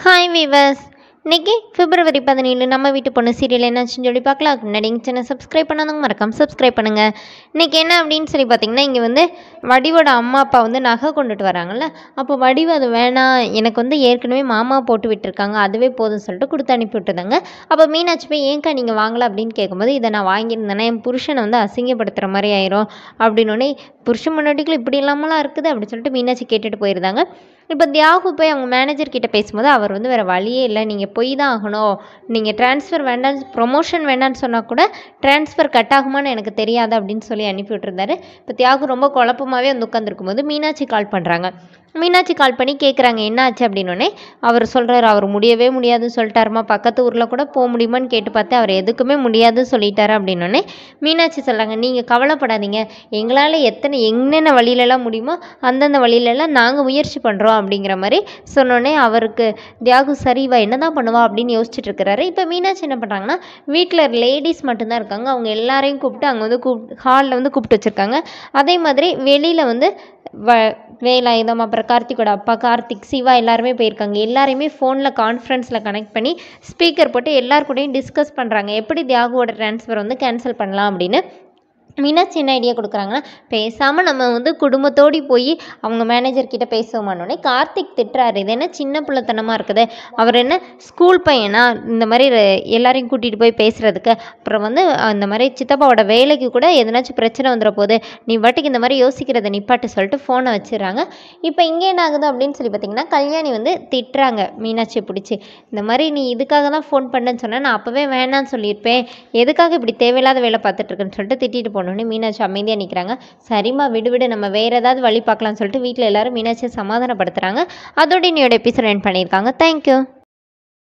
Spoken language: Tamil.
ஹாய் வீவர்ஸ் இன்னைக்கு பிப்ரவரி பதினேழு நம்ம வீட்டு பொண்ணு சீரியல் என்னாச்சுன்னு சொல்லி பார்க்கலாம் அதுக்கு முன்னாடி எங்கள் சேனல் சப்ஸ்கிரைப் பண்ணாதவங்க மறக்காம சப்ஸ்கிரைப் பண்ணுங்கள் இன்னைக்கு என்ன அப்படின்னு சொல்லி பார்த்தீங்கன்னா இங்கே வந்து வடிவோட அம்மா அப்பா வந்து நகை கொண்டுட்டு வராங்கல்ல அப்போ வடிவு அது வேணாம் எனக்கு வந்து ஏற்கனவே மாமா போட்டு விட்டுருக்காங்க அதுவே போதும்னு சொல்லிட்டு கொடுத்து அனுப்பி விட்டுதாங்க அப்போ மீனாட்சி போய் ஏன்க்கா நீங்கள் வாங்கல அப்படின்னு கேட்கும்போது இதை நான் வாங்கியிருந்தேன்னா என் புருஷனை வந்து அசிங்கப்படுத்துகிற மாதிரி ஆயிரும் அப்படின்னோடனே புருஷன் முன்னாடிக்குள்ள இப்படி இல்லாமலாம் இருக்குது அப்படின்னு சொல்லிட்டு மீனாட்சி கேட்டுட்டு போயிருந்தாங்க இப்போ தியாகு போய் அவங்க மேனேஜர் கிட்ட பேசும்போது அவர் வந்து வேறு வழியே இல்லை நீங்கள் போய் தான் ஆகணும் நீங்கள் ட்ரான்ஸ்ஃபர் வேண்டாம் ப்ரொமோஷன் வேண்டாம்னு சொன்னால் கூட ட்ரான்ஸ்ஃபர் கட் ஆகுமான்னு எனக்கு தெரியாது அப்படின்னு சொல்லி அனுப்பி விட்டுருந்தாரு இப்போ தியாகு ரொம்ப குழப்பமாகவே வந்து உட்காந்துருக்கும் போது மீனாட்சி கால் பண்ணுறாங்க மீனாட்சி கால் பண்ணி கேட்குறாங்க என்ன ஆச்சு அப்படின்னோடனே அவர் சொல்கிறாரு அவர் முடியவே முடியாதுன்னு சொல்லிட்டாருமா பக்கத்து ஊரில் கூட போக முடியுமான்னு கேட்டு பார்த்தேன் அவர் எதுக்குமே முடியாதுன்னு சொல்லிட்டாரு அப்படின்னோடனே மீனாட்சி சொல்கிறாங்க நீங்கள் கவலைப்படாதீங்க எங்களால் எத்தனை என்னென்ன வழியிலலாம் முடியுமோ அந்தந்த வழியிலலாம் நாங்கள் முயற்சி பண்ணுறோம் அப்படிங்கிற மாதிரி சொன்னோடனே அவருக்கு தியாகு சரிவா என்ன தான் பண்ணுவா அப்படின்னு யோசிச்சுட்டு இருக்கிறாரு இப்போ மீனாட்சி என்ன பண்ணுறாங்கன்னா வீட்டில் லேடிஸ் மட்டும்தான் இருக்காங்க அவங்க எல்லாரையும் கூப்பிட்டு அங்கே வந்து கூப் ஹாலில் வந்து கூப்பிட்டு வச்சுருக்காங்க அதே மாதிரி வெளியில் வந்து வ வேலாயுதம் அப்புறம் கார்த்திகோட அப்பா கார்த்திக் சிவா எல்லாருமே போயிருக்காங்க எல்லாரையுமே ஃபோனில் கான்ஃபரன்ஸில் கனெக்ட் பண்ணி ஸ்பீக்கர் போட்டு எல்லார் கூடயும் டிஸ்கஸ் பண்ணுறாங்க எப்படி தியாகுவோட ட்ரான்ஸ்ஃபர் வந்து கேன்சல் பண்ணலாம் அப்படின்னு மீனாட்சி என்ன ஐடியா கொடுக்குறாங்கன்னா பேசாமல் நம்ம வந்து குடும்பத்தோடி போய் அவங்க மேனேஜர் கிட்ட பேசுவோமானோடனே கார்த்திக் திட்டுறாரு இது என்ன சின்ன பிள்ளைத்தனமாக இருக்குது அவர் என்ன ஸ்கூல் பையனா இந்த மாதிரி ரெ- எல்லாரையும் கூட்டிகிட்டு போய் பேசுகிறதுக்கு அப்புறம் வந்து அந்த மாதிரி சித்தப்பாவோட வேலைக்கு கூட எதனாச்சும் பிரச்சனை வந்துட போகுது நீ வாட்டுக்கு இந்த மாதிரி யோசிக்கிறத நிப்பாட்டு சொல்லிட்டு ஃபோனை வச்சிடுறாங்க இப்போ இங்கே என்ன ஆகுது அப்படின்னு சொல்லி பார்த்தீங்கன்னா கல்யாணி வந்து திட்டுறாங்க மீனாட்சியை பிடிச்சி இந்த மாதிரி நீ இதுக்காக தான் ஃபோன் பண்ணேன்னு சொன்னேன் நான் அப்போவே வேணான்னு சொல்லியிருப்பேன் எதுக்காக இப்படி தேவையில்லாத வேலை பார்த்துட்டு இருக்கேன்னு சொல்லிட்டு திட்டிட்டு போனோடனே மீனாட்சி அமைதியாக நிற்கிறாங்க சரிம்மா விடு விடு நம்ம வேறு ஏதாவது வழி பார்க்கலாம்னு சொல்லிட்டு வீட்டில் எல்லாரும் மீனாட்சியை சமாதானப்படுத்துகிறாங்க அதோட இன்னையோட எபிசோட் என் பண்ணியிருக்காங்க தேங்க்யூ